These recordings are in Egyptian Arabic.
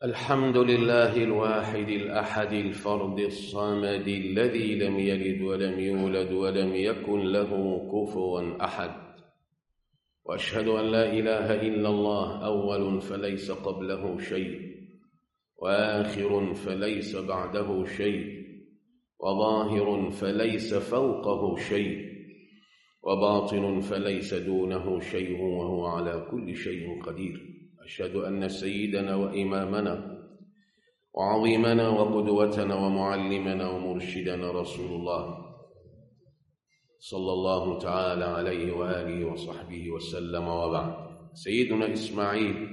الحمد لله الواحد الأحد الفرد الصمد الذي لم يلد ولم يولد ولم يكن له كفوا أحد وأشهد أن لا إله إلا الله أول فليس قبله شيء وآخر فليس بعده شيء وظاهر فليس فوقه شيء وباطن فليس دونه شيء وهو على كل شيء قدير أشهد أن سيدنا وإمامنا وعظيمنا وقدوتنا ومعلمنا ومرشدنا رسول الله صلى الله تعالى عليه وآله وصحبه وسلم وبعد سيدنا إسماعيل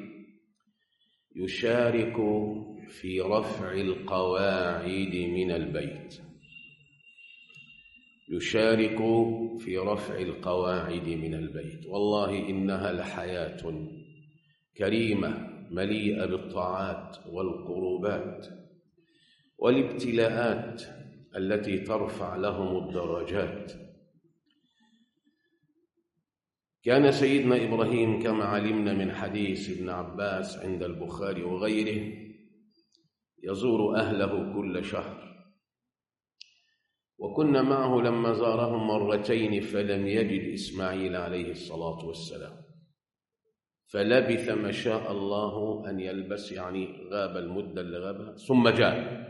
يشارك في رفع القواعد من البيت يشارك في رفع القواعد من البيت والله إنها لحياة كريمة مليئة بالطاعات والقربات والابتلاءات التي ترفع لهم الدرجات كان سيدنا إبراهيم كما علمنا من حديث ابن عباس عند البخاري وغيره يزور أهله كل شهر وكنا معه لما زارهم مرتين فلم يجد إسماعيل عليه الصلاة والسلام فلبث ما شاء الله أن يلبس يعني غاب المدة اللي غابها ثم جاء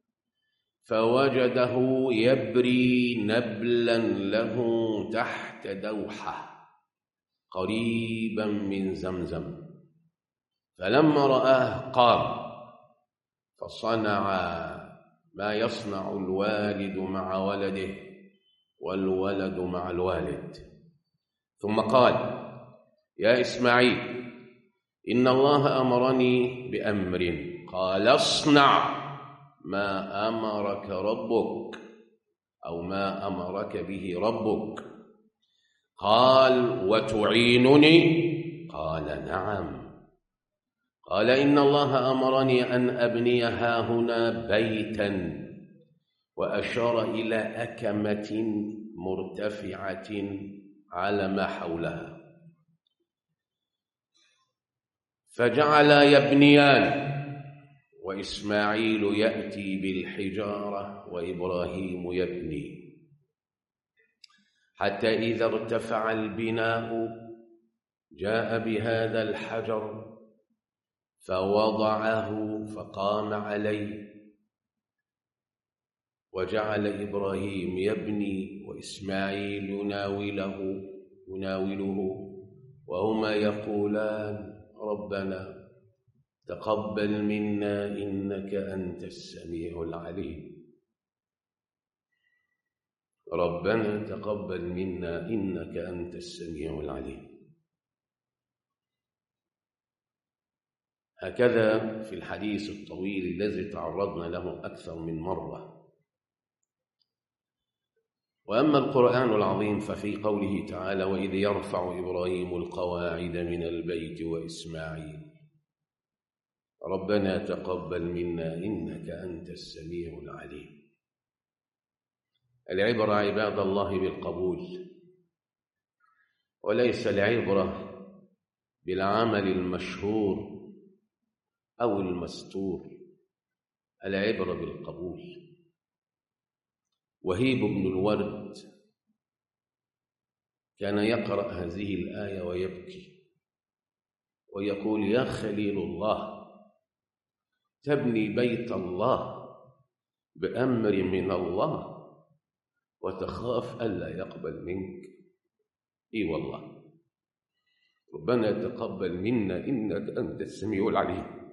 فوجده يبري نبلا له تحت دوحة قريبا من زمزم فلما رآه قام فصنع ما يصنع الوالد مع ولده والولد مع الوالد ثم قال يا إسماعيل إن الله أمرني بأمر قال اصنع ما أمرك ربك أو ما أمرك به ربك قال وتعينني قال نعم قال إن الله أمرني أن أبني ها هنا بيتا وأشار إلى أكمة مرتفعة على ما حولها فجعل يبنيان وإسماعيل يأتي بالحجارة وإبراهيم يبني حتى إذا ارتفع البناء جاء بهذا الحجر فوضعه فقام عليه وجعل إبراهيم يبني وإسماعيل يناوله يناوله وهما يقولان ربنا تقبل منا إنك أنت السميع العليم ربنا تقبل منا إنك أنت السميع العليم هكذا في الحديث الطويل الذي تعرضنا له أكثر من مرة وأما القرآن العظيم ففي قوله تعالى وإذ يرفع إبراهيم القواعد من البيت وإسماعيل ربنا تقبل منا إنك أنت السميع العليم العبرة عباد الله بالقبول وليس العبرة بالعمل المشهور أو المستور العبرة بالقبول وهيب بن الورد كان يقرأ هذه الآية ويبكي ويقول يا خليل الله تبني بيت الله بأمر من الله وتخاف ألا يقبل منك إي والله ربنا تقبل منا إنك أنت السميع العليم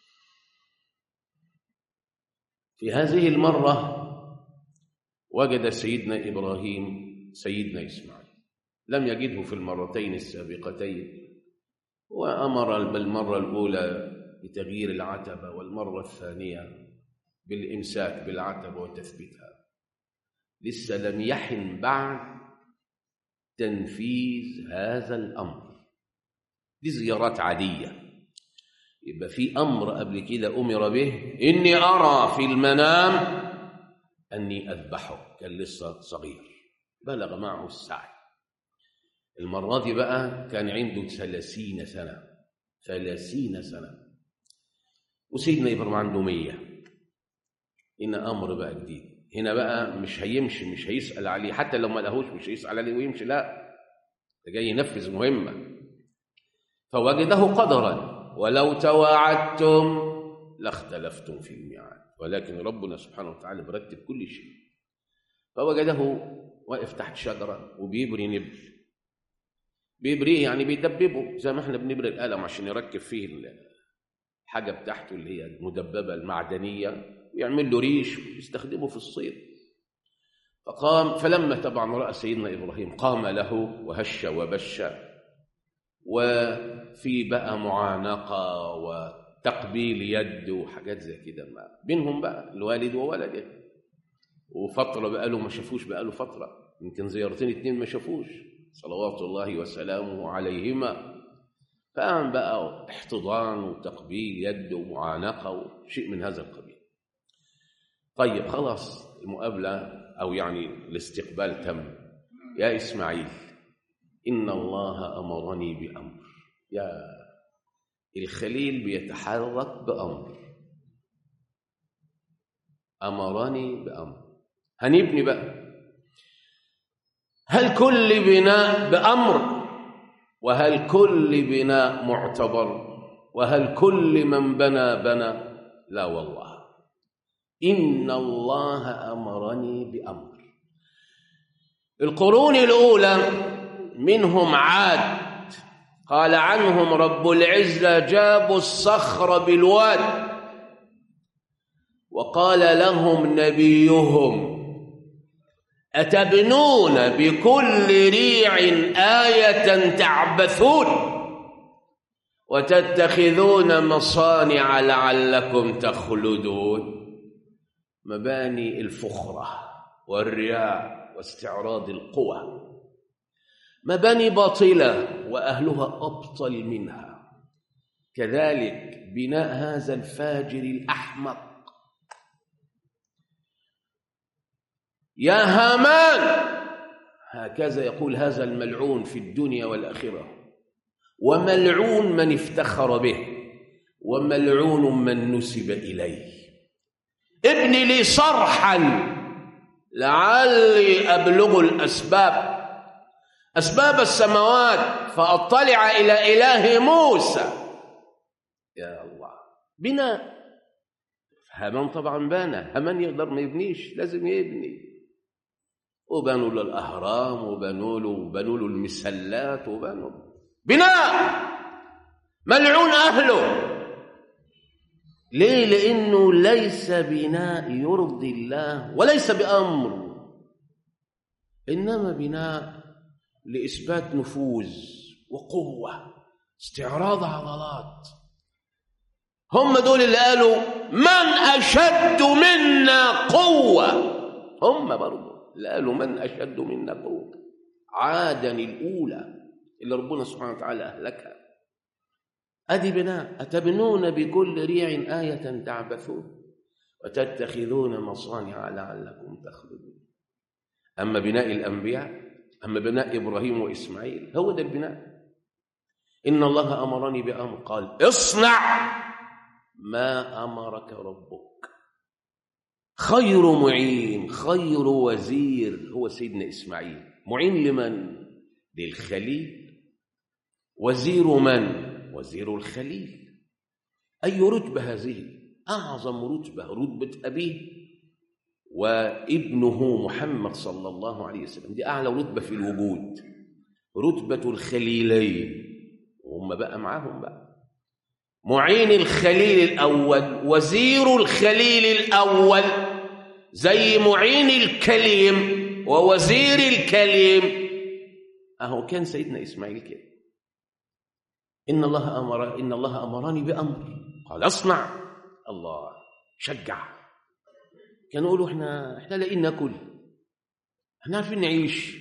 في هذه المرة وجد سيدنا إبراهيم سيدنا إسماعيل لم يجده في المرتين السابقتين وأمر بالمرة الأولى بتغيير العتبة والمرة الثانية بالإمساك بالعتبة وتثبيتها لسه لم يحن بعد تنفيذ هذا الأمر دي زيارات عادية يبقى في أمر قبل كده أمر به إني أرى في المنام أني أذبحه كان لسه صغير بلغ معه السعي المرة دي بقى كان عنده ثلاثين سنة ثلاثين سنة وسيدنا إبراهيم عنده مية هنا أمر بقى جديد هنا بقى مش هيمشي مش هيسأل عليه حتى لو ما لهوش مش هيسأل عليه ويمشي لا ده جاي ينفذ مهمة فوجده قدرا ولو تواعدتم لاختلفتم في الميعاد ولكن ربنا سبحانه وتعالى مرتب كل شيء فوجده واقف تحت شجرة وبيبري نبل بيبريه يعني بيدببه زي ما احنا بنبري القلم عشان يركب فيه الحاجة بتاعته اللي هي المدببة المعدنية ويعمل له ريش ويستخدمه في الصيد فقام فلما طبعا رأى سيدنا إبراهيم قام له وهش وبش وفي بقى معانقة وتقبيل يد وحاجات زي كده بينهم بقى الوالد وولده وفترة بقى له ما شافوش بقى له فترة يمكن زيارتين اتنين ما شافوش صلوات الله وسلامه عليهما فقام بقى احتضان وتقبيل يد ومعانقة وشيء من هذا القبيل طيب خلاص المقابلة أو يعني الاستقبال تم يا إسماعيل إن الله أمرني بأمر يا الخليل بيتحرك بأمر أمرني بأمر هنبني بقى هل كل بناء بأمر وهل كل بناء معتبر وهل كل من بنى بنى لا والله إن الله أمرني بأمر القرون الأولى منهم عاد قال عنهم رب العزة جابوا الصخر بالواد وقال لهم نبيهم أتبنون بكل ريع آية تعبثون وتتخذون مصانع لعلكم تخلدون مباني الفخرة والرياء واستعراض القوى مباني باطلة وأهلها أبطل منها كذلك بناء هذا الفاجر الأحمق يا هامان هكذا يقول هذا الملعون في الدنيا والآخرة وملعون من افتخر به وملعون من نسب إليه ابن لي صرحا لعلي أبلغ الأسباب أسباب السماوات فأطلع إلى إله موسى يا الله بناء هامان طبعا بنى هامان يقدر ما يبنيش لازم يبني وبنوا له الأهرام وبنوا له وبنوا له المسلات وبنوا بناء ملعون أهله ليه لأنه ليس بناء يرضي الله وليس بأمر إنما بناء لإثبات نفوذ وقوة استعراض عضلات هم دول اللي قالوا من أشد منا قوة هم برضه اللي قالوا من أشد منا قوة عادا الأولى اللي ربنا سبحانه وتعالى أهلكها أدي بناء أتبنون بكل ريع آية تعبثون وتتخذون مصانع لعلكم تخلدون أما بناء الأنبياء أما بناء إبراهيم وإسماعيل هو ده البناء إن الله أمرني بأمر قال اصنع ما أمرك ربك خير معين خير وزير هو سيدنا إسماعيل معين لمن؟ للخليل وزير من؟ وزير الخليل أي رتبة هذه أعظم رتبة رتبة أبيه وابنه محمد صلى الله عليه وسلم دي أعلى رتبة في الوجود رتبة الخليلين وهم بقى معاهم بقى معين الخليل الأول وزير الخليل الأول زي معين الكليم ووزير الكليم أهو كان سيدنا إسماعيل كده إن الله أمر إن الله أمرني بأمر قال اصنع الله شجع كانوا يقولوا احنا احنا لاقيين ناكل احنا عارفين نعيش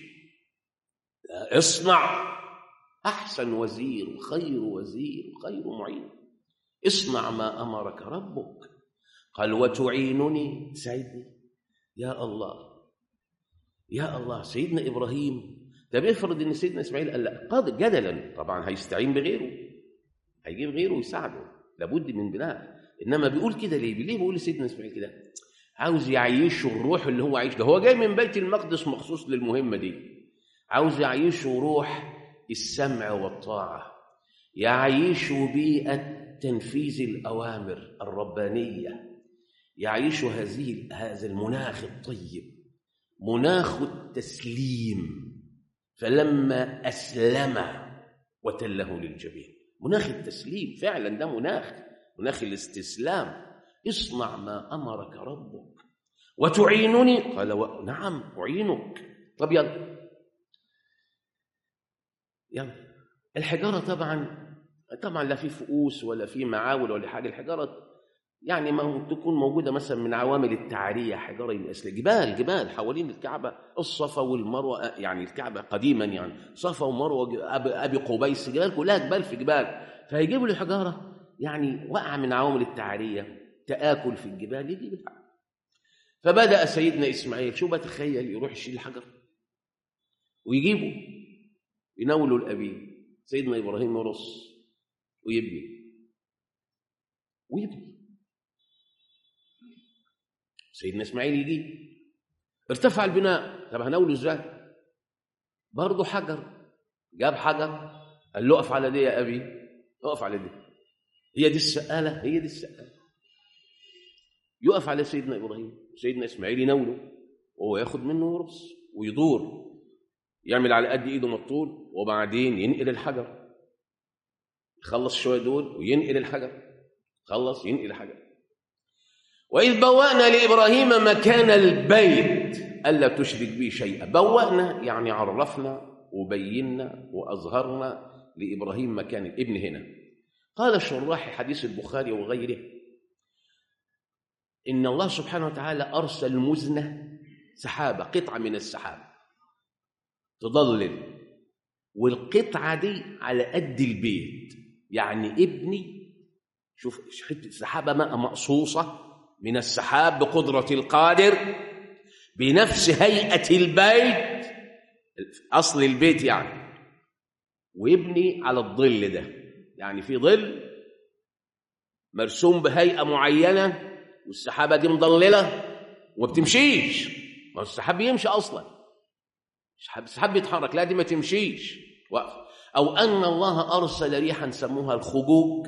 اصنع احسن وزير وخير وزير وخير معين اصنع ما امرك ربك قال وتعينني سيدني يا الله يا الله سيدنا ابراهيم طب افرض ان سيدنا اسماعيل قال لا قادر جدلا طبعا هيستعين بغيره هيجيب غيره يساعده لابد من بناء انما بيقول كده ليه ليه بيقول لسيدنا اسماعيل كده عاوز يعيشه الروح اللي هو عايش ده هو جاي من بيت المقدس مخصوص للمهمه دي عاوز يعيشه روح السمع والطاعه يعيشه بيئه تنفيذ الاوامر الربانيه يعيش هذه هذا المناخ الطيب مناخ التسليم فلما اسلم وتله للجبين مناخ التسليم فعلا ده مناخ مناخ الاستسلام اصنع ما امرك ربك وتعينني قال و... نعم اعينك طب يلا يلا الحجاره طبعا طبعا لا في فؤوس ولا في معاول ولا حاجه الحجاره يعني ما تكون موجوده مثلا من عوامل التعريه حجاره يبقى جبال جبال حوالين الكعبه الصفا والمروه يعني الكعبه قديما يعني صفا ومروه ابي قبيس جبال كلها جبال في جبال فهيجيبوا له حجاره يعني وقع من عوامل التعريه تآكل في الجبال يجيب الحجر فبدأ سيدنا إسماعيل شو بتخيل يروح يشيل الحجر ويجيبه يناوله لأبيه سيدنا إبراهيم يرص ويبني ويبني سيدنا إسماعيل يجي ارتفع البناء طب هناوله ازاي برضه حجر جاب حجر قال له اقف على دي يا ابي اقف على دي هي دي السقاله هي دي السقاله يقف على سيدنا ابراهيم سيدنا اسماعيل يناوله وهو ياخد منه ورص ويدور يعمل على قد ايده مطول وبعدين ينقل الحجر يخلص شويه دول وينقل الحجر خلص ينقل الحجر واذ بوانا لابراهيم مكان البيت الا تشرك بي شيئا بوانا يعني عرفنا وبينا واظهرنا لابراهيم مكان الابن هنا قال الشراح حديث البخاري وغيره إن الله سبحانه وتعالى أرسل مزنة سحابة قطعة من السحاب تضلل والقطعة دي على قد البيت يعني ابني شوف حتة سحابة ماء مقصوصة من السحاب بقدرة القادر بنفس هيئة البيت أصل البيت يعني ويبني على الظل ده يعني في ظل مرسوم بهيئة معينة والسحابه دي مضلله وما بتمشيش ما السحاب بيمشي اصلا السحاب بيتحرك لا دي ما تمشيش وقف او ان الله ارسل ريحا سموها الخجوج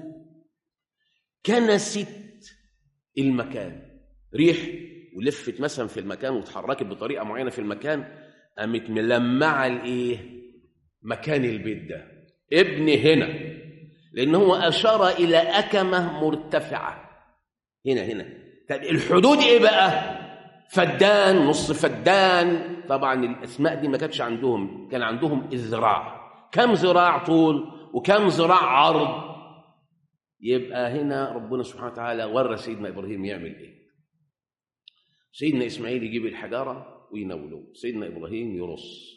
كنست المكان ريح ولفت مثلا في المكان وتحركت بطريقه معينه في المكان قامت ملمعه الايه مكان البيت ده ابن هنا لان هو اشار الى اكمه مرتفعه هنا هنا طب الحدود ايه بقى فدان نص فدان طبعا الاسماء دي ما كانتش عندهم كان عندهم ذراع كم ذراع طول وكم ذراع عرض يبقى هنا ربنا سبحانه وتعالى ورى سيدنا ابراهيم يعمل ايه سيدنا اسماعيل يجيب الحجاره ويناوله سيدنا ابراهيم يرص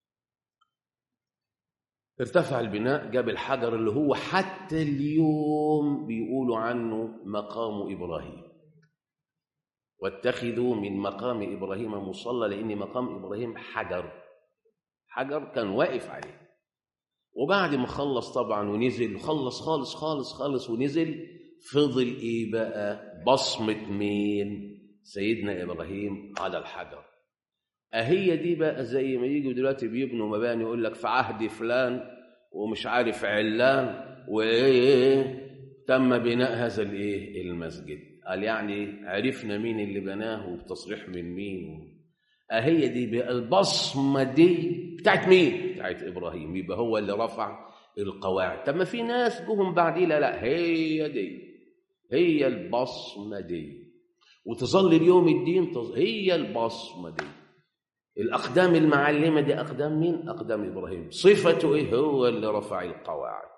ارتفع البناء جاب الحجر اللي هو حتى اليوم بيقولوا عنه مقام ابراهيم واتخذوا من مقام ابراهيم مصلى لان مقام ابراهيم حجر حجر كان واقف عليه وبعد ما خلص طبعا ونزل خلص خالص خالص خالص ونزل فضل ايه بقى بصمه مين سيدنا ابراهيم على الحجر اهي دي بقى زي ما يجوا دلوقتي بيبنوا مباني يقول لك في عهد فلان ومش عارف علان وايه تم بناء هذا الايه المسجد قال يعني عرفنا مين اللي بناه وبتصريح من مين اهي دي بقى البصمه دي بتاعت مين بتاعت ابراهيم يبقى هو اللي رفع القواعد طب ما في ناس جهم بعديه لا لا هي دي هي البصمه دي وتظل اليوم الدين تظ... هي البصمه دي الأقدام المعلمة دي أقدام مين؟ أقدام إبراهيم صفته إيه؟ هو اللي رفع القواعد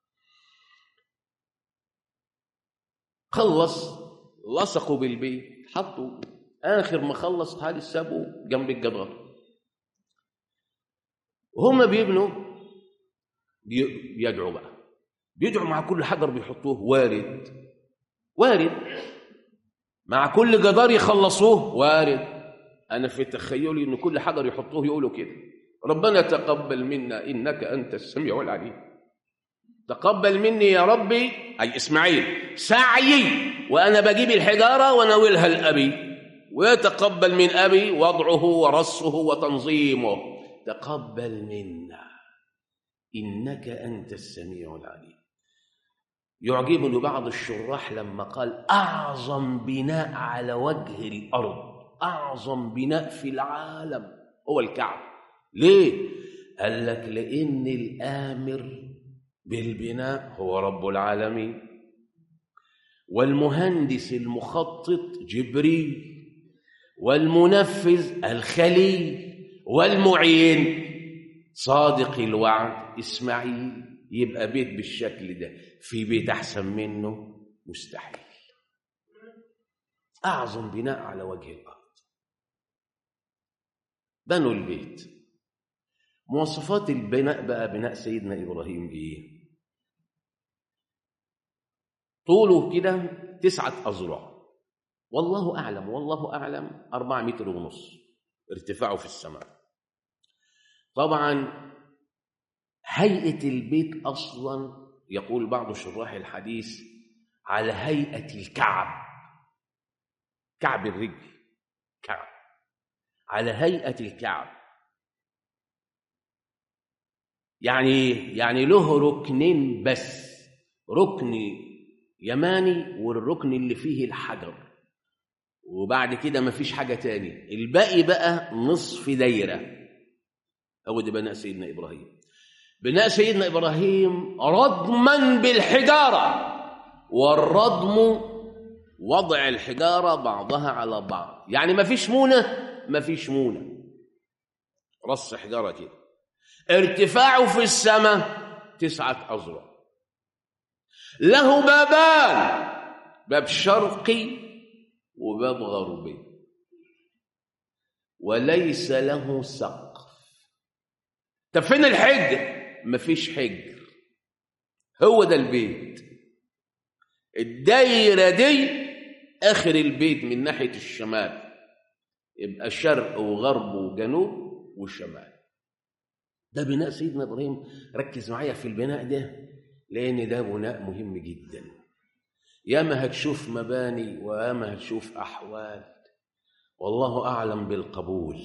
خلص لصقوا بالبيت حطوا آخر ما خلص تعالى سابوا جنب الجدار وهم بيبنوا بي- بيدعوا بقى بيدعوا مع كل حجر بيحطوه وارد وارد مع كل جدار يخلصوه وارد انا في تخيلي ان كل حجر يحطوه يقولوا كده ربنا تقبل منا انك انت السميع العليم تقبل مني يا ربي أي إسماعيل سعيي وأنا بجيب الحجارة وناولها لأبي ويتقبل من أبي وضعه ورصه وتنظيمه تقبل منا إنك أنت السميع العليم يعجبني بعض الشراح لما قال أعظم بناء على وجه الأرض أعظم بناء في العالم هو الكعب ليه؟ قال لك لأن الآمر بالبناء هو رب العالمين والمهندس المخطط جبريل والمنفذ الخليل والمعين صادق الوعد إسماعيل يبقى بيت بالشكل ده في بيت أحسن منه مستحيل أعظم بناء على وجه الأرض بنوا البيت مواصفات البناء بقى بناء سيدنا إبراهيم إيه طوله كده تسعة أذرع والله أعلم والله أعلم أربعة متر ونص ارتفاعه في السماء طبعا هيئة البيت أصلا يقول بعض شراح الحديث على هيئة الكعب كعب الرجل كعب على هيئة الكعب يعني يعني له ركنين بس ركن يماني والركن اللي فيه الحجر وبعد كده مفيش حاجة تاني الباقي بقى نصف دايرة هو ده بناء سيدنا إبراهيم بناء سيدنا إبراهيم ردما بالحجارة والردم وضع الحجارة بعضها على بعض يعني مفيش مونة مفيش مونة رص حجارة كده ارتفاعه في السماء تسعة أذرع له بابان باب شرقي وباب غربي وليس له سقف طب فين الحجر مفيش حجر هو ده البيت الدايره دي اخر البيت من ناحيه الشمال يبقى شرق وغرب وجنوب وشمال ده بناء سيدنا ابراهيم ركز معايا في البناء ده لان ده بناء مهم جدا ياما هتشوف مباني وياما هتشوف احوال والله اعلم بالقبول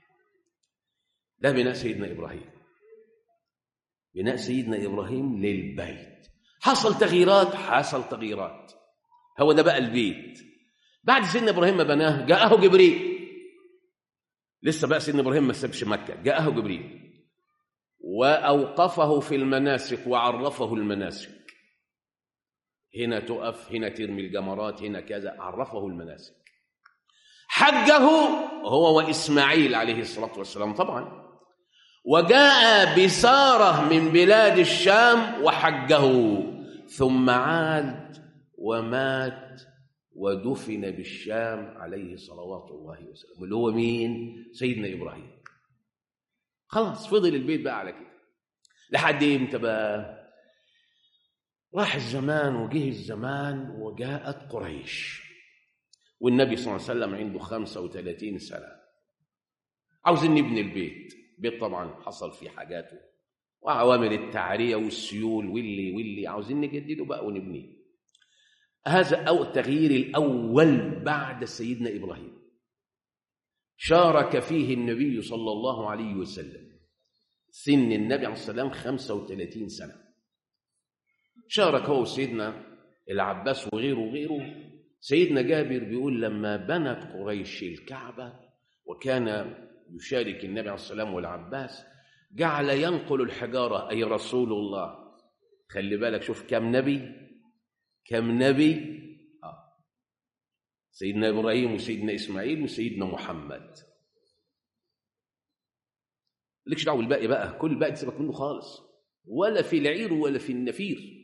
ده بناء سيدنا ابراهيم بناء سيدنا ابراهيم للبيت حصل تغييرات حصل تغييرات هو ده بقى البيت بعد سيدنا ابراهيم ما بناه جاءه جبريل لسه بقى سيدنا ابراهيم ما سابش مكه جاءه جبريل واوقفه في المناسك وعرفه المناسك هنا تقف هنا ترمي الجمرات هنا كذا عرفه المناسك حجه هو واسماعيل عليه الصلاه والسلام طبعا وجاء بساره من بلاد الشام وحجه ثم عاد ومات ودفن بالشام عليه صلوات الله وسلامه اللي هو مين سيدنا ابراهيم خلاص فضل البيت بقى على كده لحد امتى بقى راح الزمان وجه الزمان وجاءت قريش والنبي صلى الله عليه وسلم عنده 35 سنة عاوزين نبني البيت بيت طبعا حصل فيه حاجاته وعوامل التعرية والسيول واللي واللي عاوزين نجدده بقى ونبنيه هذا أو التغيير الأول بعد سيدنا إبراهيم شارك فيه النبي صلى الله عليه وسلم سن النبي عليه السلام 35 سنة شارك هو سيدنا العباس وغيره وغيره سيدنا جابر بيقول لما بنت قريش الكعبة وكان يشارك النبي عليه السلام والعباس جعل ينقل الحجارة أي رسول الله خلي بالك شوف كم نبي كم نبي آه. سيدنا إبراهيم وسيدنا إسماعيل وسيدنا محمد لكش دعوه بالباقي بقى كل الباقي تسيبك منه خالص ولا في العير ولا في النفير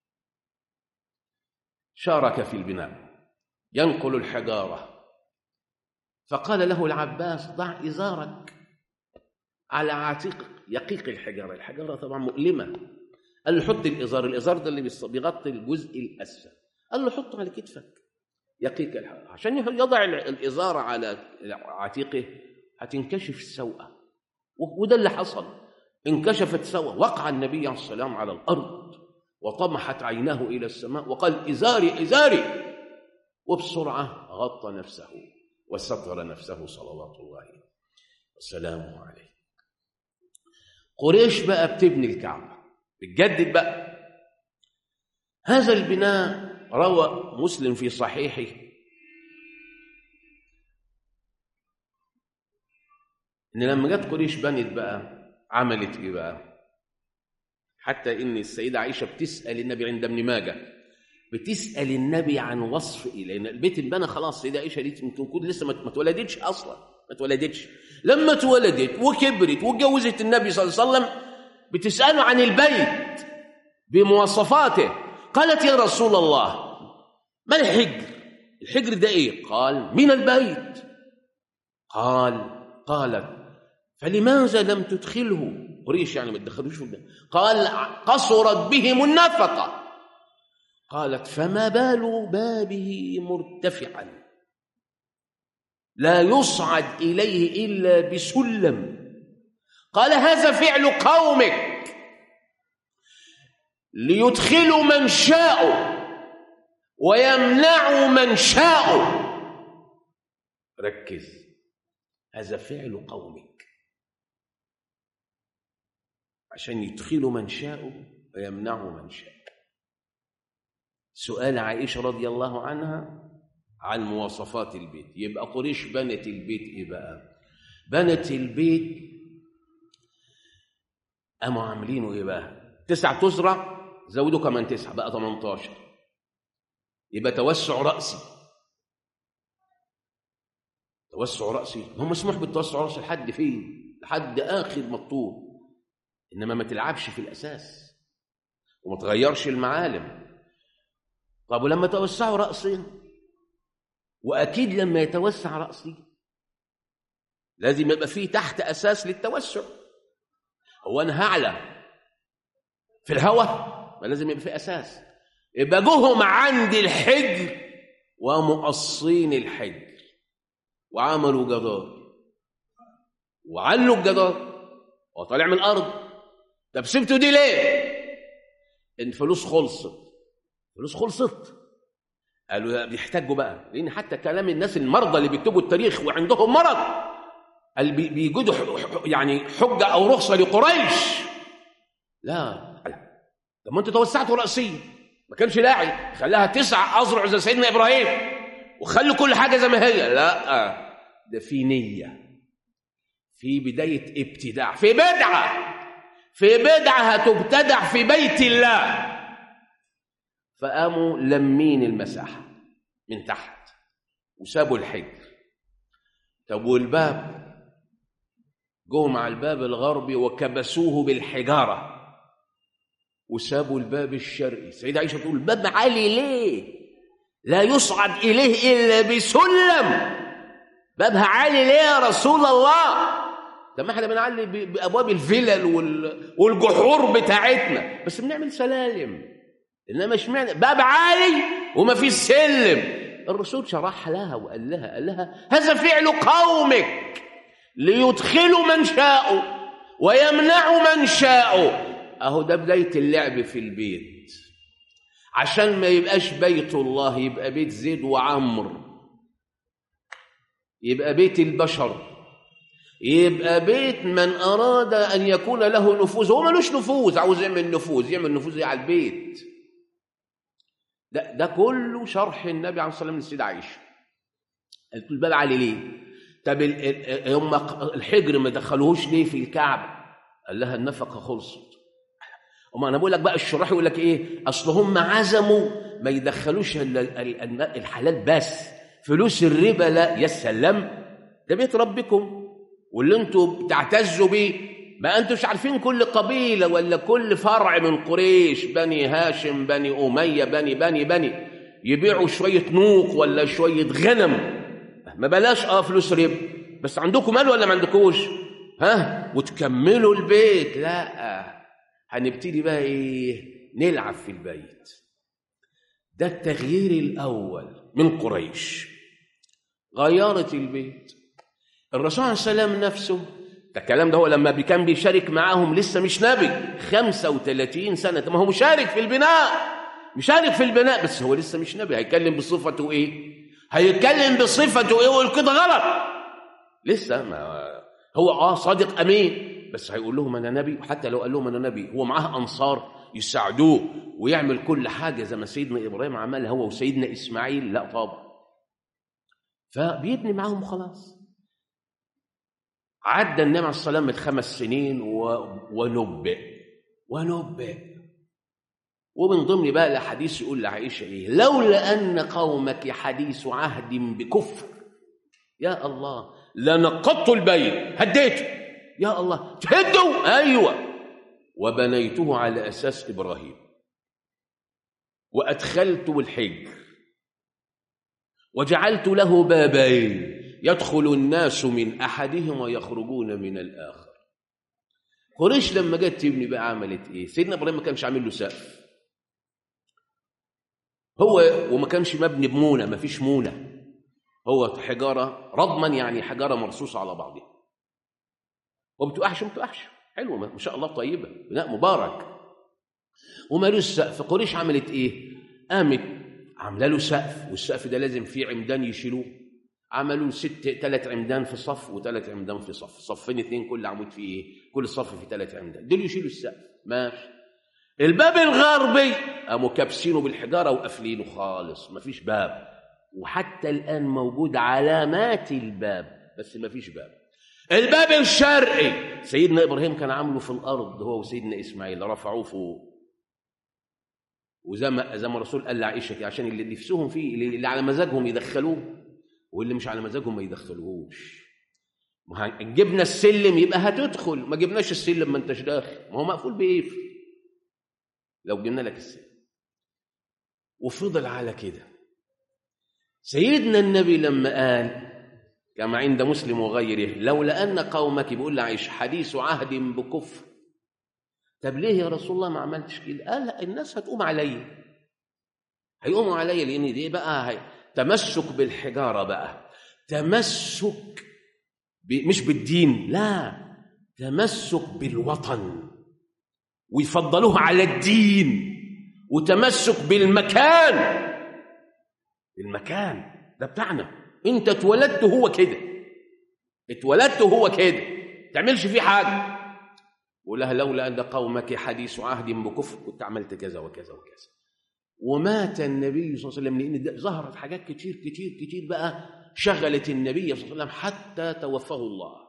شارك في البناء ينقل الحجاره فقال له العباس ضع ازارك على عاتق يقيق الحجاره الحجاره طبعا مؤلمه قال له حط الازار الازار ده اللي بيغطي الجزء الاسفل قال له حطه على كتفك يقيك الحجاره عشان يضع الازار على عاتقه هتنكشف السوءه وده اللي حصل انكشفت سوا وقع النبي عليه السلام على الارض وطمحت عيناه إلى السماء وقال إزاري إزاري وبسرعة غطى نفسه وستر نفسه صلوات الله وسلامه عليه قريش بقى بتبني الكعبة بتجدد بقى هذا البناء روى مسلم في صحيحه ان لما جت قريش بنت بقى عملت ايه بقى حتى ان السيده عائشه بتسال النبي عند ابن ماجه بتسال النبي عن وصف ايه لان البيت اتبنى خلاص السيده عائشه دي يمكن تكون لسه ما اتولدتش اصلا ما اتولدتش لما اتولدت وكبرت واتجوزت النبي صلى الله عليه وسلم بتساله عن البيت بمواصفاته قالت يا رسول الله ما الحجر الحجر ده ايه قال من البيت قال قالت فلماذا لم تدخله قريش يعني ما تدخلوش في البيت قال قصرت بهم النفقه قالت فما بال بابه مرتفعا لا يصعد اليه الا بسلم قال هذا فعل قومك ليدخلوا من شاءوا ويمنعوا من شاءوا ركز هذا فعل قومك عشان يدخلوا من شاءوا ويمنعوا من شاء سؤال عائشة رضي الله عنها عن مواصفات البيت يبقى قريش بنت البيت ايه بقى بنت البيت قاموا عاملينه ايه بقى تسع تزرع زودوا كمان تسعة بقى 18 يبقى توسع رأسي توسع رأسي هو مسموح بالتوسع رأسي لحد فين لحد آخر مطلوب إنما ما تلعبش في الأساس وما تغيرش المعالم طب ولما توسعوا رأسي وأكيد لما يتوسع رأسي لازم يبقى فيه تحت أساس للتوسع هو أنا هعلى في الهواء ما لازم يبقى في اساس يبقى جهم عند الحجر ومقصين الحجر وعملوا جدار وعلوا الجدار وطلع من الارض طب سبتوا دي ليه الفلوس خلصت الفلوس خلصت قالوا بيحتاجوا بقى لان حتى كلام الناس المرضى اللي بيكتبوا التاريخ وعندهم مرض قال بيجدوا يعني حجه او رخصه لقريش لا طب ما انتوا توسعتوا راسيا ما كانش داعي خلاها تسع اذرع زي سيدنا ابراهيم وخلوا كل حاجه زي ما هي لا ده في نيه في بدايه ابتداع في بدعه في بدعه هتبتدع في بيت الله فقاموا لمين المساحه من تحت وسابوا الحجر طب والباب جم مع الباب الغربي وكبسوه بالحجاره وسابوا الباب الشرقي سيدة عائشة تقول باب عالي ليه لا يصعد إليه إلا بسلم بابها عالي ليه يا رسول الله طب ما احنا بنعلي بأبواب الفلل والجحور بتاعتنا بس بنعمل سلالم إنما مش معنى باب عالي وما فيش سلم الرسول شرح لها وقال لها قال لها هذا فعل قومك ليدخلوا من شاءوا ويمنعوا من شاءوا اهو ده بدايه اللعب في البيت عشان ما يبقاش بيت الله يبقى بيت زيد وعمر يبقى بيت البشر يبقى بيت من اراد ان يكون له نفوذ هو ملوش نفوذ عاوز يعمل نفوذ يعمل نفوذ على البيت ده ده كله شرح النبي عليه الصلاه والسلام للسيده عائشه قالت الباب علي ليه طب هم الحجر ما دخلوهوش ليه في الكعبه قال لها النفقه خلصت وما انا بقول لك بقى الشراح يقول لك ايه اصل هم عزموا ما يدخلوش الحلال بس فلوس الربا لا يا سلام ده بيت ربكم واللي انتوا بتعتزوا بيه ما انتوش عارفين كل قبيله ولا كل فرع من قريش بني هاشم بني اميه بني بني بني يبيعوا شويه نوق ولا شويه غنم ما بلاش اه فلوس ربا بس عندكم مال ولا ما عندكوش ها وتكملوا البيت لا هنبتدي بقى ايه نلعب في البيت ده التغيير الاول من قريش غيرت البيت الرسول عليه السلام نفسه ده الكلام ده هو لما بي- كان بيشارك معاهم لسه مش نبي 35 سنة طب ما هو مشارك في البناء مشارك في البناء بس هو لسه مش نبي هيتكلم بصفته ايه هيتكلم بصفته ايه ويقول كده غلط لسه ما هو اه صادق امين بس هيقول لهم انا نبي وحتى لو قال لهم انا نبي هو معاه انصار يساعدوه ويعمل كل حاجه زي ما سيدنا ابراهيم عملها هو وسيدنا اسماعيل لا طبعا فبيبني معاهم خلاص عدى النبي عليه الصلاه والسلام الخمس سنين و... ونبئ ونبئ ومن ضمن بقى الاحاديث يقول لعائشه ايه لولا ان قومك حديث عهد بكفر يا الله لنقضت البيت هديته يا الله تهدوا ايوه وبنيته على اساس ابراهيم وادخلت الحجر وجعلت له بابين يدخل الناس من احدهما ويخرجون من الاخر قريش لما جت تبني بقى عملت ايه سيدنا ابراهيم ما كانش عامل له سقف هو وما كانش مبني بمونه ما فيش مونه هو حجاره رضما يعني حجاره مرصوصه على بعضها وما بتقعش ما بتقعش حلوه ما شاء الله طيبه بناء مبارك ومالوش سقف قريش عملت ايه قامت عامله له سقف والسقف ده لازم فيه عمدان يشيلوه عملوا ست ثلاث عمدان في صف وثلاث عمدان في صف صفين اثنين كل عمود فيه ايه كل صف فيه ثلاث عمدان دول يشيلوا السقف ماشي الباب الغربي قاموا كابسينه بالحجاره وقافلينه خالص مفيش باب وحتى الان موجود علامات الباب بس مفيش باب الباب الشرقي سيدنا ابراهيم كان عامله في الارض هو وسيدنا اسماعيل رفعوه فوق وزي ما زي ما الرسول قال لعائشه كده، عشان اللي نفسهم فيه اللي اللي على مزاجهم يدخلوه واللي مش على مزاجهم ما يدخلوهوش ما ه- جبنا السلم يبقى هتدخل ما جبناش السلم ما انتش داخل ما هو مقفول بيقفل لو جبنا لك السلم وفضل على كده سيدنا النبي لما قال كما عند مسلم وغيره لولا ان قومك بيقول لعيش حديث عهد بكفر طب ليه يا رسول الله ما عملتش كده قال لا، الناس هتقوم عليا هيقوموا عليا لان دي بقى هي تمسك بالحجاره بقى تمسك ب... مش بالدين لا تمسك بالوطن ويفضلوه على الدين وتمسك بالمكان المكان ده بتاعنا انت اتولدت هو كده اتولدت هو كده تعملش فيه حاجه ولها لولا ان قومك حديث عهد بكفر كنت عملت كذا وكذا وكذا ومات النبي صلى الله عليه وسلم لان ده ظهرت حاجات كتير كتير كتير بقى شغلت النبي صلى الله عليه وسلم حتى توفاه الله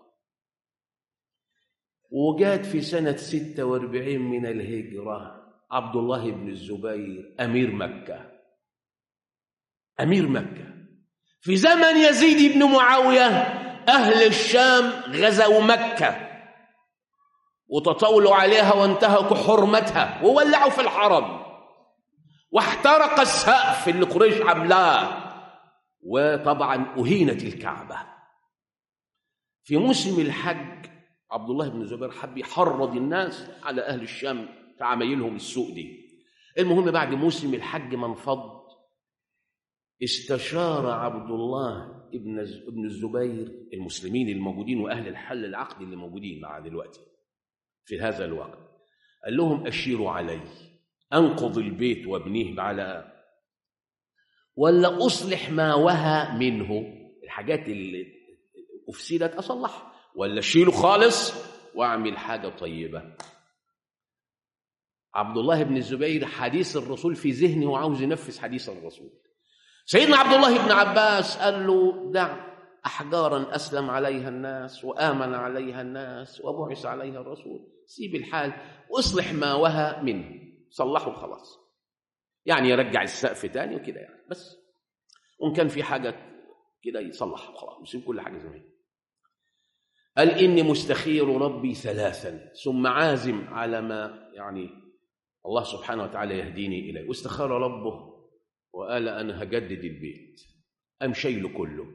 وجات في سنة 46 من الهجرة عبد الله بن الزبير أمير مكة أمير مكة في زمن يزيد بن معاوية أهل الشام غزوا مكة وتطاولوا عليها وانتهكوا حرمتها وولعوا في الحرم واحترق السقف اللي قريش عاملاه وطبعا أهينت الكعبة في موسم الحج عبد الله بن الزبير حب يحرض الناس على أهل الشام في عمايلهم السوء دي المهم بعد موسم الحج ما انفض استشار عبد الله ابن ابن الزبير المسلمين الموجودين واهل الحل العقد اللي موجودين مع دلوقتي في هذا الوقت قال لهم اشيروا علي انقض البيت وابنيه على ولا اصلح ما وهى منه الحاجات اللي افسدت اصلحها ولا اشيله خالص واعمل حاجه طيبه عبد الله بن الزبير حديث الرسول في ذهنه وعاوز ينفذ حديث الرسول سيدنا عبد الله بن عباس قال له دع احجارا اسلم عليها الناس وامن عليها الناس وبعث عليها الرسول سيب الحال واصلح ما وهى منه صلحه خلاص يعني يرجع السقف تاني وكده يعني بس وان كان في حاجه كده يصلحها خلاص يسيب كل حاجه زي ما هي قال اني مستخير ربي ثلاثا ثم عازم على ما يعني الله سبحانه وتعالى يهديني اليه واستخار ربه وقال انا هجدد البيت قام شايله كله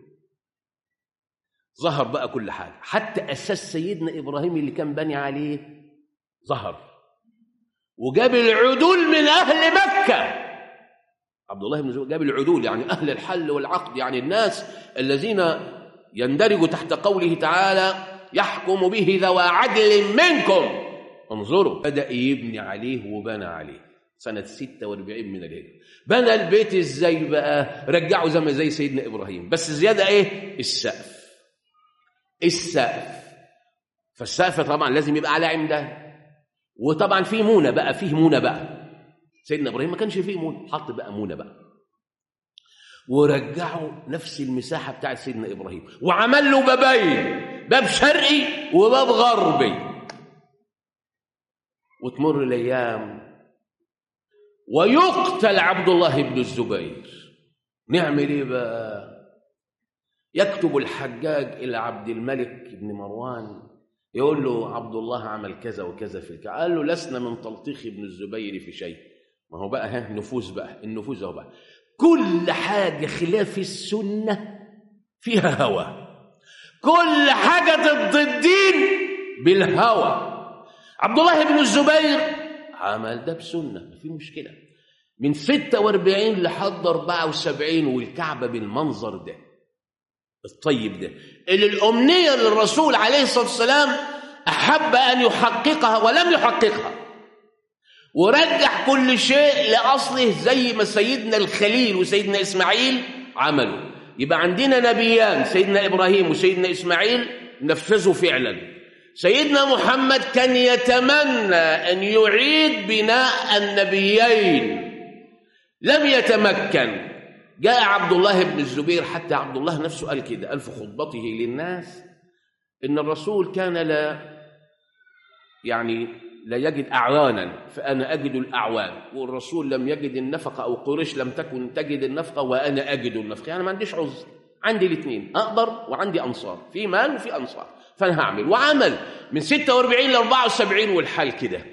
ظهر بقى كل حاجه حتى اساس سيدنا ابراهيم اللي كان بني عليه ظهر وجاب العدول من اهل مكه عبد الله بن زبير جاب العدول يعني اهل الحل والعقد يعني الناس الذين يندرجوا تحت قوله تعالى يحكم به ذوى عدل منكم انظروا بدأ يبني عليه وبنى عليه سنة 46 من الهجرة بنى البيت ازاي بقى رجعه زي ما زي سيدنا إبراهيم بس زيادة ايه السقف السقف فالسقف طبعا لازم يبقى على عمده وطبعا في مونة بقى فيه مونة بقى سيدنا إبراهيم ما كانش فيه مونة حط بقى مونة بقى ورجعوا نفس المساحة بتاعت سيدنا إبراهيم وعمل له بابين باب شرقي وباب غربي وتمر الأيام ويقتل عبد الله بن الزبير نعمل ايه بقى يكتب الحجاج إلى عبد الملك بن مروان يقول له عبد الله عمل كذا وكذا في الكعبة قال له لسنا من تلطيخ ابن الزبير في شيء ما هو بقى ها نفوذ بقى النفوذ اهو بقى كل حاجة خلاف السنة فيها هوى كل حاجة ضد الدين بالهوى عبد الله بن الزبير عمل ده بسنة ما في مشكلة من 46 لحد 74 والكعبة بالمنظر ده الطيب ده اللي الأمنية للرسول عليه الصلاة والسلام أحب أن يحققها ولم يحققها ورجع كل شيء لأصله زي ما سيدنا الخليل وسيدنا إسماعيل عملوا يبقى عندنا نبيان سيدنا إبراهيم وسيدنا إسماعيل نفذوا فعلا سيدنا محمد كان يتمنى أن يعيد بناء النبيين لم يتمكن جاء عبد الله بن الزبير حتى عبد الله نفسه قال كده قال في خطبته للناس إن الرسول كان لا يعني لا يجد أعوانا فأنا أجد الأعوان والرسول لم يجد النفقة أو قريش لم تكن تجد النفقة وأنا أجد النفقة يعني ما عنديش عذر عندي الاثنين أقدر وعندي أنصار في مال وفي أنصار فأنا هعمل وعمل من 46 ل 74 والحال كده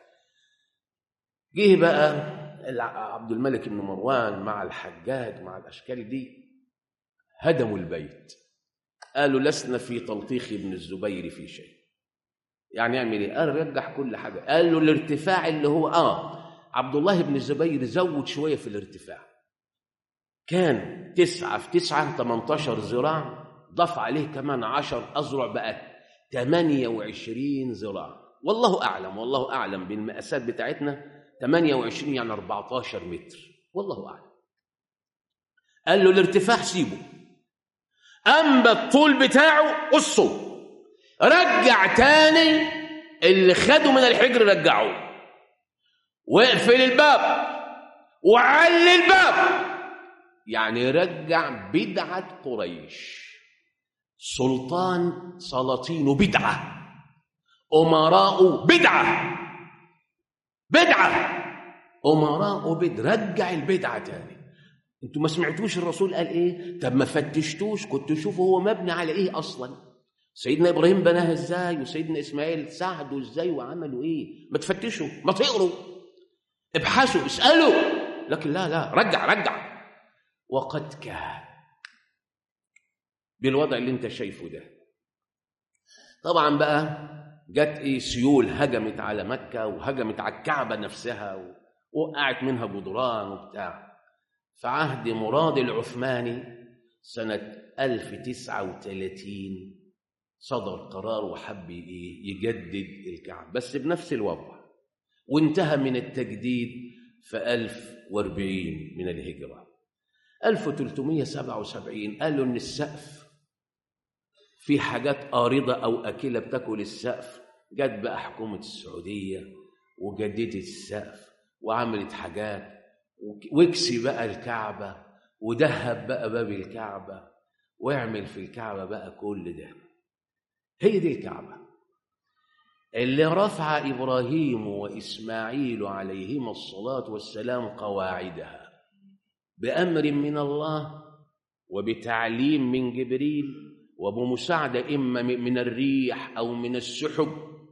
جه بقى عبد الملك بن مروان مع الحجاج مع الأشكال دي هدموا البيت قالوا لسنا في تلطيخ ابن الزبير في شيء يعني يعمل ايه؟ قال رجح كل حاجه قال له الارتفاع اللي هو اه عبد الله بن الزبير زود شويه في الارتفاع كان تسعة في تسعة 18 ذراع ضاف عليه كمان 10 أذرع بقى 28 ذراع والله أعلم والله أعلم بالمقاسات بتاعتنا 28 يعني 14 متر والله أعلم قال له الارتفاع سيبه أما الطول بتاعه قصه رجع تاني اللي خدوا من الحجر رجعوه واقفل الباب وعلي الباب يعني رجع بدعة قريش سلطان سلاطين بدعة أمراء بدعة بدعة أمراء بدعة رجع البدعة تاني انتوا ما سمعتوش الرسول قال ايه طب ما فتشتوش كنتوا شوفوا هو مبني على ايه اصلا سيدنا ابراهيم بناها ازاي وسيدنا اسماعيل ساعدوا ازاي وعملوا ايه ما تفتشوا ما تقروا ابحثوا اسالوا لكن لا لا رجع رجع وقد كان بالوضع اللي انت شايفه ده طبعا بقى جت ايه سيول هجمت على مكه وهجمت على الكعبه نفسها ووقعت منها جدران وبتاع في عهد مراد العثماني سنه 1039 صدر قرار وحب يجدد الكعبة بس بنفس الوضع وانتهى من التجديد في 1040 من الهجرة 1377 قالوا ان السقف في حاجات آرضة أو أكلة بتاكل السقف جت بقى حكومة السعودية وجددت السقف وعملت حاجات واكسي بقى الكعبة ودهب بقى باب الكعبة واعمل في الكعبة بقى كل ده هي دي الكعبة اللي رفع إبراهيم وإسماعيل عليهما الصلاة والسلام قواعدها بأمر من الله وبتعليم من جبريل وبمساعدة إما من الريح أو من السحب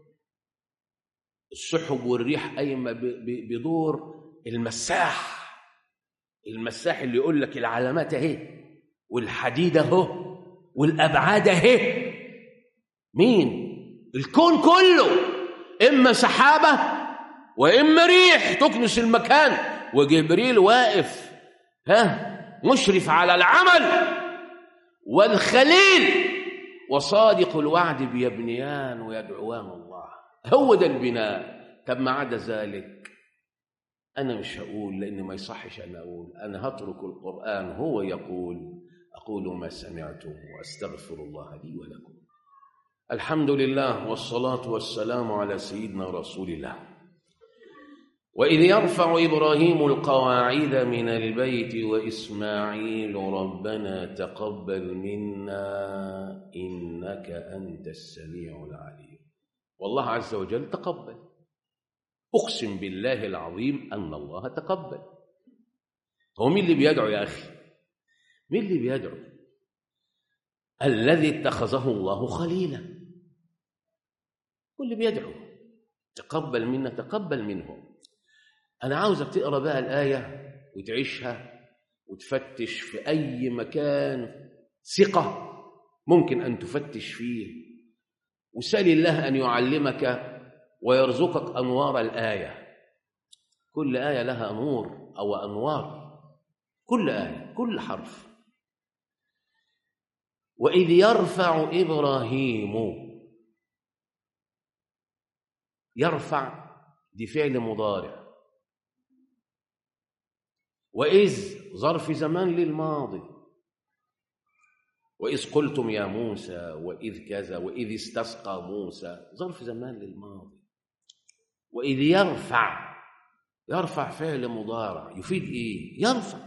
السحب والريح قايمة بدور المساح المساح اللي يقول لك العلامات اهي والحديد اهو والابعاد اهي مين الكون كله اما سحابه واما ريح تكنس المكان وجبريل واقف ها مشرف على العمل والخليل وصادق الوعد بيبنيان ويدعوان الله هو ده البناء طب ما عدا ذلك أنا مش هقول لأن ما يصحش أن أقول أنا هترك القرآن هو يقول أقول ما سمعتم وأستغفر الله لي ولكم الحمد لله والصلاة والسلام على سيدنا رسول الله وإذ يرفع إبراهيم القواعد من البيت وإسماعيل ربنا تقبل منا إنك أنت السميع العليم والله عز وجل تقبل أقسم بالله العظيم أن الله تقبل هو مين اللي بيدعو يا أخي مين اللي بيدعو الذي اتخذه الله خليلا واللي بيدعو تقبل منا تقبل منه أنا عاوزك تقرأ بقى الآية وتعيشها وتفتش في أي مكان ثقة ممكن أن تفتش فيه وسأل الله أن يعلمك ويرزقك أنوار الآية كل آية لها نور أو أنوار كل آية كل حرف وإذ يرفع إبراهيم يرفع دي فعل مضارع وإذ ظرف زمان للماضي وإذ قلتم يا موسى وإذ كذا وإذ استسقى موسى ظرف زمان للماضي وإذ يرفع يرفع فعل مضارع يفيد إيه؟ يرفع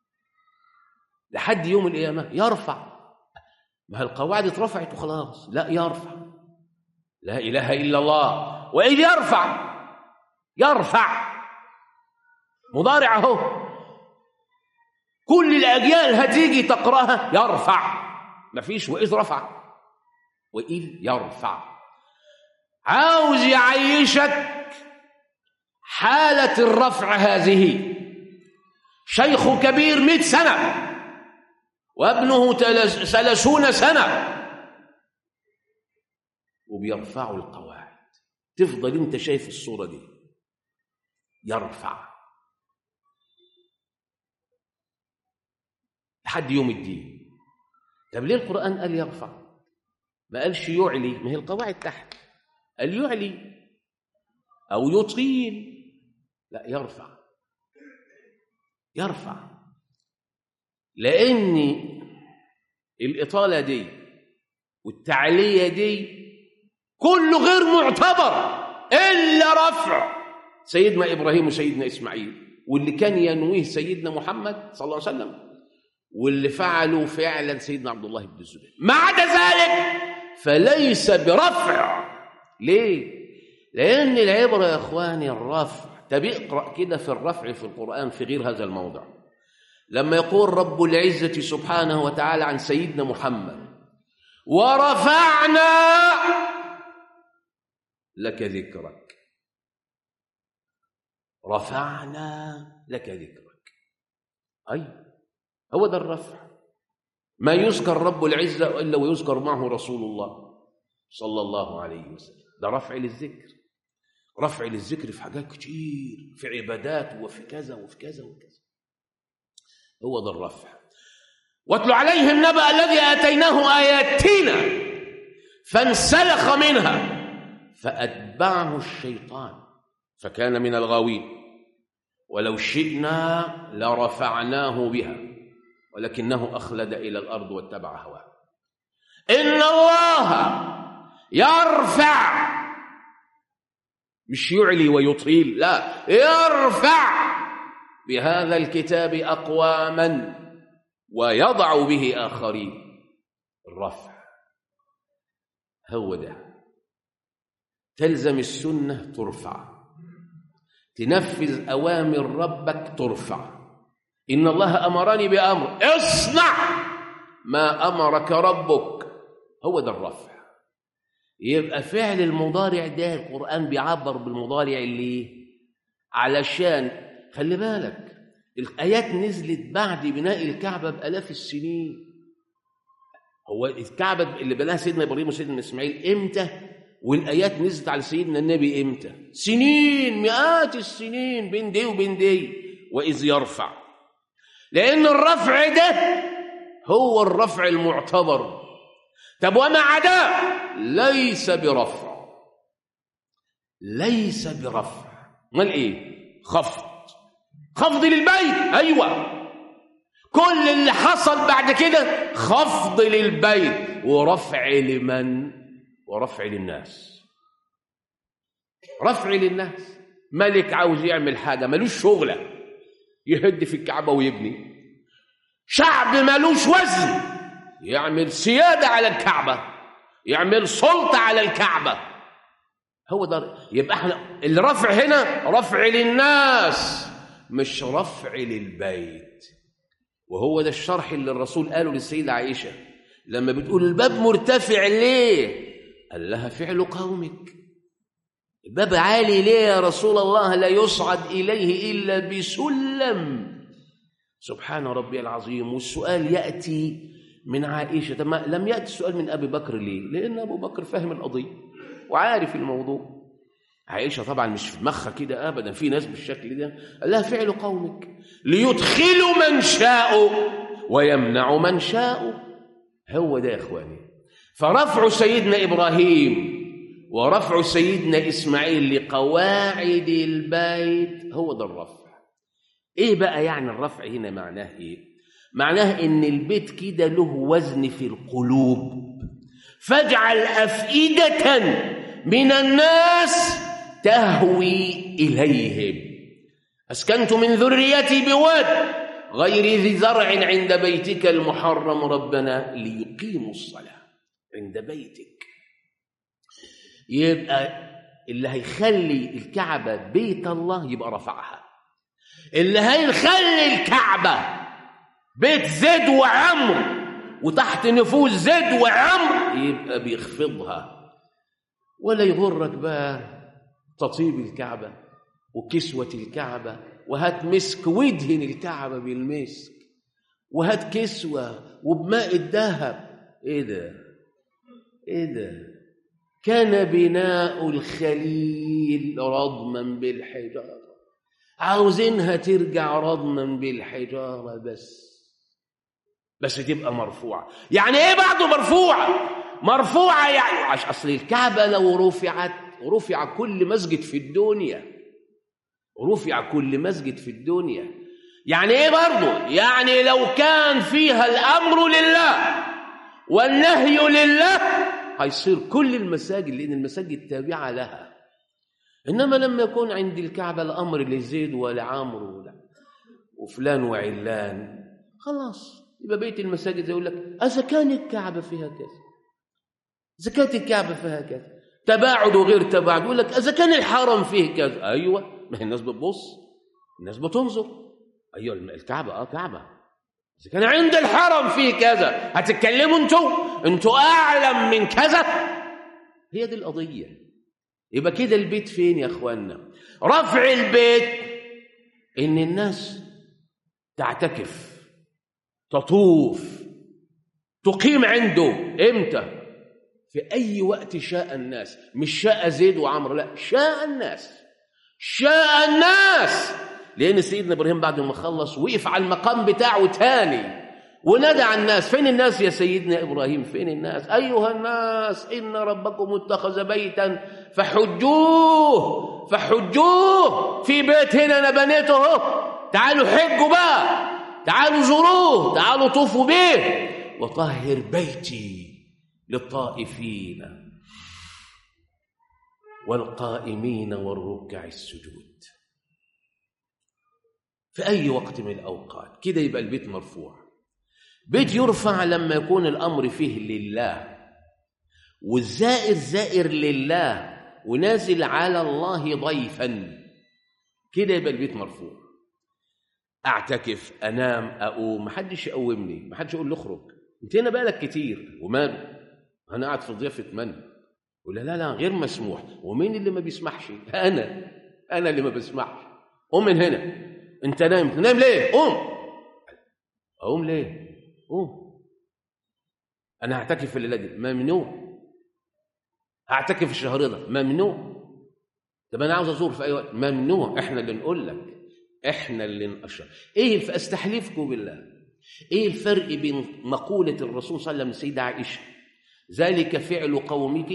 لحد يوم القيامة يرفع ما هي القواعد اترفعت وخلاص لا يرفع لا إله إلا الله وإذ يرفع يرفع مضارع اهو كل الأجيال هتيجي تقرأها يرفع مفيش وإذ رفع وإذ يرفع عاوز يعيشك حالة الرفع هذه شيخ كبير مئة سنة وابنه ثلاثون سنة وبيرفعوا القواعد تفضل انت شايف الصورة دي يرفع لحد يوم الدين طب ليه القرآن قال يرفع ما قالش يعلي ما هي القواعد تحت قال يعلي أو يطيل لا يرفع يرفع لأن الإطالة دي والتعلية دي كله غير معتبر إلا رفع سيدنا إبراهيم وسيدنا إسماعيل واللي كان ينويه سيدنا محمد صلى الله عليه وسلم واللي فعلوا فعلا سيدنا عبد الله بن الزبير ما عدا ذلك فليس برفع ليه لأن العبرة يا إخواني الرفع طب اقرأ كده في الرفع في القرآن في غير هذا الموضع لما يقول رب العزة سبحانه وتعالى عن سيدنا محمد ورفعنا لك ذكرك رفعنا لك ذكرك أي هو ده الرفع ما يذكر رب العزة إلا ويذكر معه رسول الله صلى الله عليه وسلم ده رفع للذكر رفع للذكر في حاجات كتير في عبادات وفي كذا وفي كذا وكذا هو ده الرفع واتل عليهم نبأ الذي آتيناه آياتنا فانسلخ منها فأتبعه الشيطان فكان من الغاوين ولو شئنا لرفعناه بها ولكنه أخلد إلى الأرض واتبع هواه إن الله يرفع مش يعلي ويطيل لا يرفع بهذا الكتاب أقواما ويضع به آخرين الرفع هو ده تلزم السنة ترفع تنفذ أوامر ربك ترفع إن الله أمرني بأمر اصنع ما أمرك ربك هو ده الرفع يبقى فعل المضارع ده القرآن بيعبر بالمضارع ليه علشان خلي بالك الآيات نزلت بعد بناء الكعبة بآلاف السنين هو الكعبة اللي بناها سيدنا إبراهيم وسيدنا إسماعيل إمتى والآيات نزلت على سيدنا النبي إمتى سنين مئات السنين بين دي وبين دي وإذ يرفع لأن الرفع ده هو الرفع المعتبر طب وما عداه ليس برفع ليس برفع امال ايه خفض خفض للبيت ايوه كل اللي حصل بعد كده خفض للبيت ورفع لمن ورفع للناس رفع للناس ملك عاوز يعمل حاجه ملوش شغله يهد في الكعبه ويبني شعب ملوش وزن يعمل سياده على الكعبه يعمل سلطه على الكعبه هو ده يبقى احنا الرفع هنا رفع للناس مش رفع للبيت وهو ده الشرح اللي الرسول قاله للسيدة عائشة لما بتقول الباب مرتفع ليه قال لها فعل قومك الباب عالي ليه يا رسول الله لا يصعد إليه إلا بسلم سبحان ربي العظيم والسؤال يأتي من عائشة ما لم يأتي السؤال من أبي بكر ليه لأن أبو بكر فاهم القضية وعارف الموضوع عائشة طبعا مش في دماغها كده أبدا في ناس بالشكل ده قال لها فعل قومك ليدخلوا من شاءوا ويمنعوا من شاءوا هو ده يا إخواني فرفع سيدنا إبراهيم ورفع سيدنا إسماعيل لقواعد البيت هو ده الرفع إيه بقى يعني الرفع هنا معناه إيه معناه إن البيت كده له وزن في القلوب فاجعل أفئدة من الناس تهوي إليهم أسكنت من ذريتي بواد غير ذي زرع عند بيتك المحرم ربنا ليقيموا الصلاة عند بيتك يبقى اللي هيخلي الكعبة بيت الله يبقى رفعها اللي هيخلي الكعبة بيت زيد وعمر وتحت نفوذ زيد وعمر يبقى بيخفضها ولا يغرك بقى تطيب الكعبة وكسوة الكعبة وهات مسك وادهن الكعبة بالمسك وهات كسوة وبماء الذهب ايه ده ايه ده كان بناء الخليل رضما بالحجارة عاوزينها ترجع رضما بالحجارة بس بس تبقى مرفوعة يعني ايه بعده مرفوعة مرفوعة يعني عش أصل الكعبة لو رفعت رفع كل مسجد في الدنيا رفع كل مسجد في الدنيا يعني ايه برضه يعني لو كان فيها الأمر لله والنهي لله هيصير كل المساجد لأن المساجد تابعة لها إنما لما يكون عند الكعبة الأمر لزيد ولعمرو ولا وفلان وعلان خلاص يبقى بيت المساجد يقول لك إذا كان الكعبة فيها كذا إذا كانت الكعبة فيها كذا تباعد وغير تباعد يقول لك إذا كان الحرم فيه كذا أيوة ما هي الناس بتبص الناس بتنظر أيوة الكعبة أه كعبة إذا كان عند الحرم فيه كذا هتتكلموا أنتوا أنتوا أعلم من كذا هي دي القضية يبقى كده البيت فين يا أخوانا رفع البيت إن الناس تعتكف تطوف تقيم عنده امتى في اي وقت شاء الناس مش شاء زيد وعمرو لا شاء الناس شاء الناس لان سيدنا ابراهيم بعد ما خلص وقف على المقام بتاعه تاني ونادى على الناس فين الناس يا سيدنا ابراهيم فين الناس ايها الناس ان ربكم اتخذ بيتا فحجوه فحجوه في بيت هنا انا بنيته اهو تعالوا حجوا بقى تعالوا زوروه تعالوا طوفوا به وطهر بيتي للطائفين والقائمين والركع السجود في أي وقت من الأوقات كده يبقى البيت مرفوع بيت يرفع لما يكون الأمر فيه لله والزائر زائر لله ونازل على الله ضيفا كده يبقى البيت مرفوع اعتكف انام اقوم محدش يقومني محدش يقول لي اخرج انت هنا بقالك كتير وماله انا قاعد في ضيافه من ولا لا لا غير مسموح ومين اللي ما بيسمحش انا انا اللي ما بسمحش قوم من هنا انت نايم نايم ليه قوم اقوم ليه قوم انا هعتكف في الليله دي ممنوع هعتكف الشهر ده ممنوع طب انا عاوز ازور في اي وقت ممنوع احنا اللي نقول لك احنا اللي نأشر ايه فاستحلفكم بالله ايه الفرق بين مقولة الرسول صلى الله عليه وسلم للسيدة عائشة ذلك فعل قومك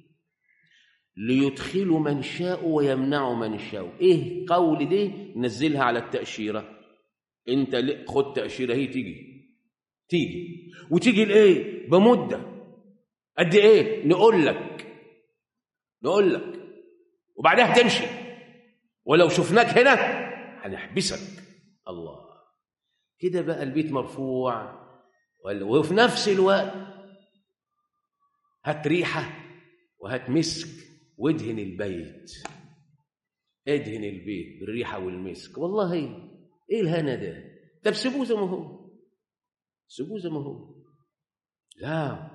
ليدخلوا من شاء ويمنعوا من شاء ايه قول دي نزلها على التأشيرة انت ل- خد تأشيرة هي تيجي تيجي وتيجي لايه بمدة قد ايه نقول لك نقول لك وبعدها تمشي ولو شفناك هنا هنحبسك الله كده بقى البيت مرفوع وال- وفي نفس الوقت هات ريحة وهات مسك وادهن البيت ادهن البيت بالريحة والمسك والله ايه الهنا ده طب سيبوه زي ما هو سيبوه زي ما هو لا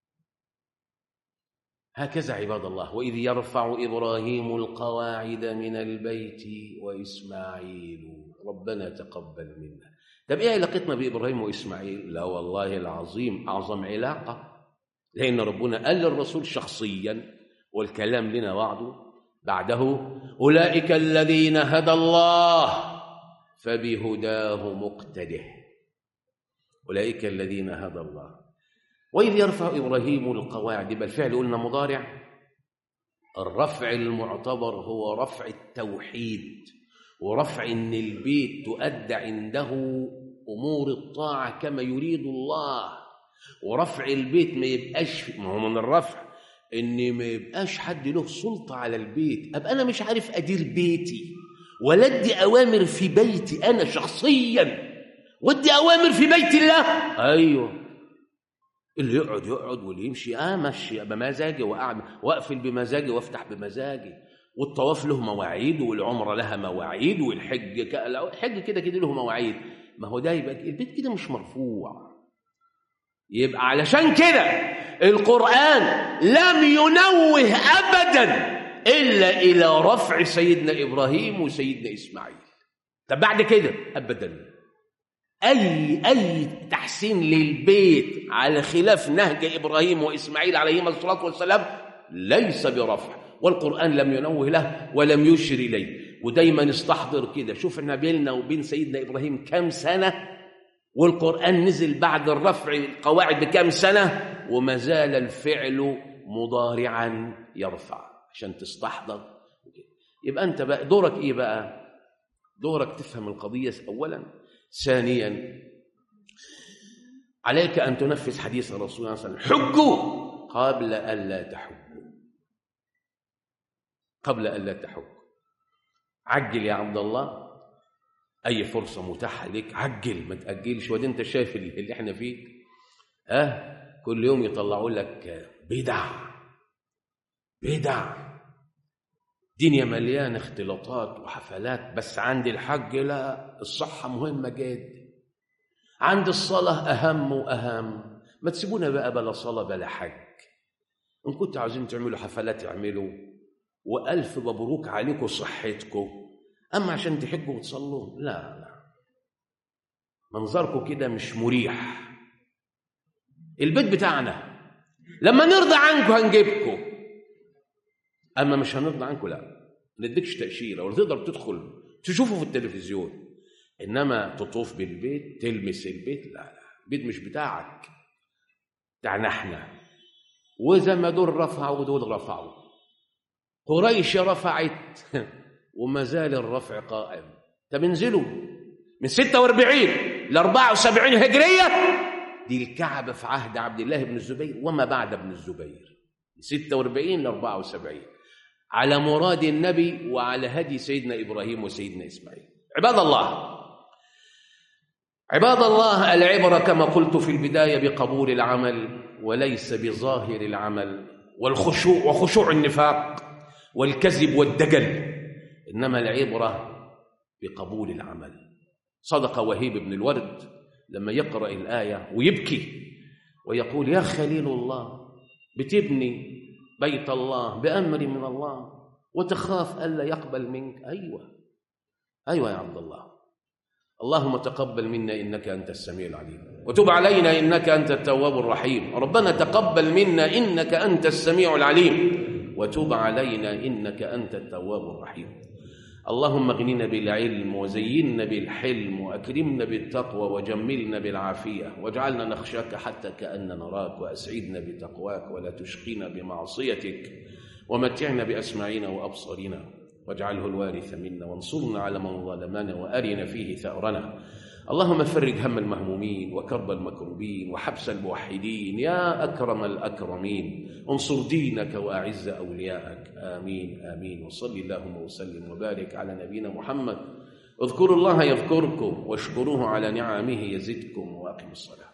هكذا عباد الله وإذ يرفع إبراهيم القواعد من البيت وإسماعيل ربنا تقبل منا طب إيه علاقتنا بإبراهيم وإسماعيل لا والله العظيم أعظم علاقة لأن ربنا قال للرسول شخصيا والكلام لنا بعده بعده أولئك الذين هدى الله فبهداه مقتده أولئك الذين هدى الله وإذ يرفع إبراهيم القواعد بالفعل قلنا مضارع الرفع المعتبر هو رفع التوحيد ورفع ان البيت تؤدى عنده امور الطاعه كما يريد الله ورفع البيت ما يبقاش ما هو من الرفع ان ما يبقاش حد له سلطه على البيت ابقى انا مش عارف ادير بيتي ولا ادي اوامر في بيتي انا شخصيا وادي اوامر في بيت الله ايوه اللي يقعد يقعد واللي يمشي اه مشي بمزاجي واعمل واقفل بمزاجي وافتح بمزاجي والطواف له مواعيد والعمره لها مواعيد والحج ك... لا، الحج كده كده له مواعيد ما هو ده يبقى البيت كده مش مرفوع يبقى علشان كده القرآن لم ينوه أبدا إلا إلى رفع سيدنا إبراهيم وسيدنا إسماعيل طب بعد كده أبدا أي أي تحسين للبيت على خلاف نهج إبراهيم وإسماعيل عليهما الصلاة والسلام ليس برفع والقرآن لم ينوه له ولم يشر إليه ودايما استحضر كده شوف احنا بيننا وبين سيدنا إبراهيم كم سنة والقرآن نزل بعد الرفع القواعد بكم سنة وما زال الفعل مضارعا يرفع عشان تستحضر يبقى أنت بقى دورك إيه بقى دورك تفهم القضية أولا ثانيا عليك أن تنفذ حديث الرسول صلى الله عليه وسلم حجوا قبل ألا تحجوا قبل ألا تحجوا عجل يا عبد الله اي فرصه متاحه لك عجل ما تاجلش وادي انت شايف اللي احنا فيه ها أه؟ كل يوم يطلعوا لك بدع بدع دنيا مليانه اختلاطات وحفلات بس عند الحج لا الصحه مهمه جدا عند الصلاه اهم واهم ما تسيبونا بقى بلا صلاه بلا حج ان كنتوا عاوزين تعملوا حفلات اعملوا والف مبروك عليكم صحتكم أما عشان تحجوا وتصلوا لا لا منظركم كده مش مريح البيت بتاعنا لما نرضى عنكم هنجيبكم أما مش هنرضى عنكم لا ما نديكش تأشيرة ولا تقدر تدخل تشوفه في التلفزيون إنما تطوف بالبيت تلمس البيت لا لا البيت مش بتاعك بتاعنا احنا وإذا ما دول رفعوا ودول رفعوا قريش رفعت وما زال الرفع قائم طب انزلوا من 46 ل 74 هجرية دي الكعبة في عهد عبد الله بن الزبير وما بعد ابن الزبير من 46 ل 74 على مراد النبي وعلى هدي سيدنا إبراهيم وسيدنا إسماعيل عباد الله عباد الله العبرة كما قلت في البداية بقبول العمل وليس بظاهر العمل والخشوع وخشوع النفاق والكذب والدجل إنما العبرة بقبول العمل صدق وهيب بن الورد لما يقرأ الآية ويبكي ويقول يا خليل الله بتبني بيت الله بأمر من الله وتخاف ألا يقبل منك أيوة أيوة يا عبد الله اللهم تقبل منا إنك أنت السميع العليم وتب علينا إنك أنت التواب الرحيم ربنا تقبل منا إنك أنت السميع العليم وتب علينا إنك أنت التواب الرحيم اللهم اغننا بالعلم وزينا بالحلم واكرمنا بالتقوى وجملنا بالعافيه واجعلنا نخشاك حتى كأن نراك واسعدنا بتقواك ولا تشقنا بمعصيتك ومتعنا باسماعنا وابصارنا واجعله الوارث منا وانصرنا على من ظلمنا وارنا فيه ثارنا اللهم فرج هم المهمومين وكرب المكروبين وحبس الموحدين يا اكرم الاكرمين انصر دينك واعز اولياءك امين امين وصل اللهم وسلم وبارك على نبينا محمد اذكروا الله يذكركم واشكروه على نعمه يزدكم واقم الصلاه